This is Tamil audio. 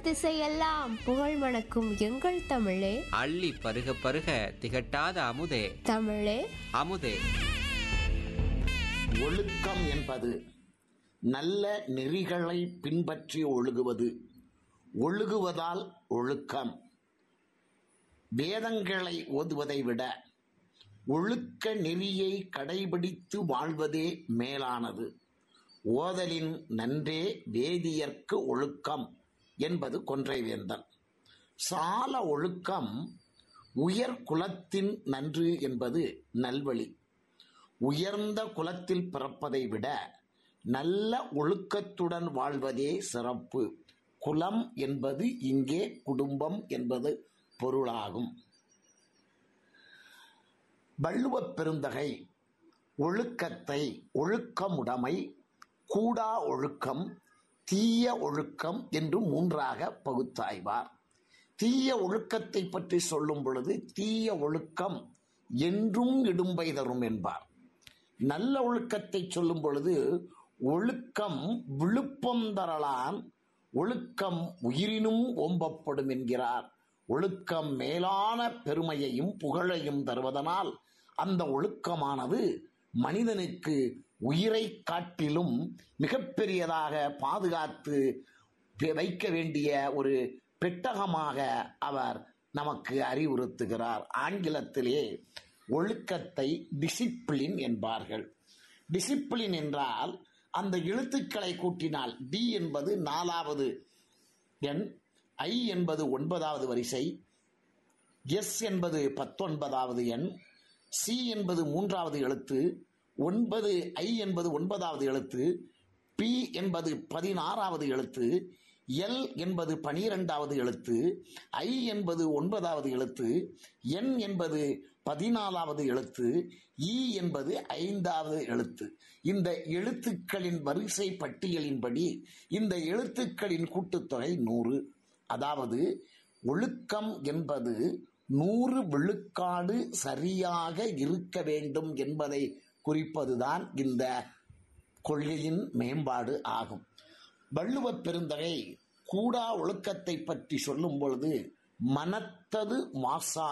திசையெல்லாம் புகழ் மணக்கும் எங்கள் தமிழே அள்ளி பருக பருக திகட்டாத அமுதே தமிழே அமுதே ஒழுக்கம் என்பது நல்ல நெறிகளை பின்பற்றி ஒழுகுவது ஒழுகுவதால் ஒழுக்கம் வேதங்களை ஓதுவதை விட ஒழுக்க நெறியை கடைபிடித்து வாழ்வதே மேலானது ஓதலின் நன்றே வேதியர்க்கு ஒழுக்கம் என்பது கொன்றைவேந்தன் சால ஒழுக்கம் உயர் குலத்தின் நன்று என்பது நல்வழி உயர்ந்த குலத்தில் பிறப்பதை விட நல்ல ஒழுக்கத்துடன் வாழ்வதே சிறப்பு குலம் என்பது இங்கே குடும்பம் என்பது பொருளாகும் வள்ளுவப் பெருந்தகை ஒழுக்கத்தை ஒழுக்கமுடைமை கூடா ஒழுக்கம் தீய ஒழுக்கம் என்று மூன்றாக பகுத்தாய்வார் தீய ஒழுக்கத்தை பற்றி சொல்லும் பொழுது தீய ஒழுக்கம் என்றும் இடும்பை தரும் என்பார் நல்ல ஒழுக்கத்தை சொல்லும் பொழுது ஒழுக்கம் விழுப்பம் தரலான் ஒழுக்கம் உயிரினும் ஓம்பப்படும் என்கிறார் ஒழுக்கம் மேலான பெருமையையும் புகழையும் தருவதனால் அந்த ஒழுக்கமானது மனிதனுக்கு உயிரை காட்டிலும் மிகப்பெரியதாக பாதுகாத்து வைக்க வேண்டிய ஒரு பெட்டகமாக அவர் நமக்கு அறிவுறுத்துகிறார் ஆங்கிலத்திலே ஒழுக்கத்தை டிசிப்ளின் என்பார்கள் டிசிப்ளின் என்றால் அந்த எழுத்துக்களை கூட்டினால் டி என்பது நாலாவது எண் ஐ என்பது ஒன்பதாவது வரிசை எஸ் என்பது பத்தொன்பதாவது எண் சி என்பது மூன்றாவது எழுத்து ஒன்பது ஐ என்பது ஒன்பதாவது எழுத்து பி என்பது பதினாறாவது எழுத்து எல் என்பது பனிரெண்டாவது எழுத்து ஐ என்பது ஒன்பதாவது எழுத்து என் என்பது பதினாலாவது எழுத்து இ என்பது ஐந்தாவது எழுத்து இந்த எழுத்துக்களின் வரிசை பட்டியலின்படி இந்த எழுத்துக்களின் கூட்டுத்தொகை நூறு அதாவது ஒழுக்கம் என்பது நூறு விழுக்காடு சரியாக இருக்க வேண்டும் என்பதை குறிப்பதுதான் இந்த கொள்கையின் மேம்பாடு ஆகும் வள்ளுவப் பெருந்தகை கூடா ஒழுக்கத்தை பற்றி சொல்லும் பொழுது மனத்தது மாசா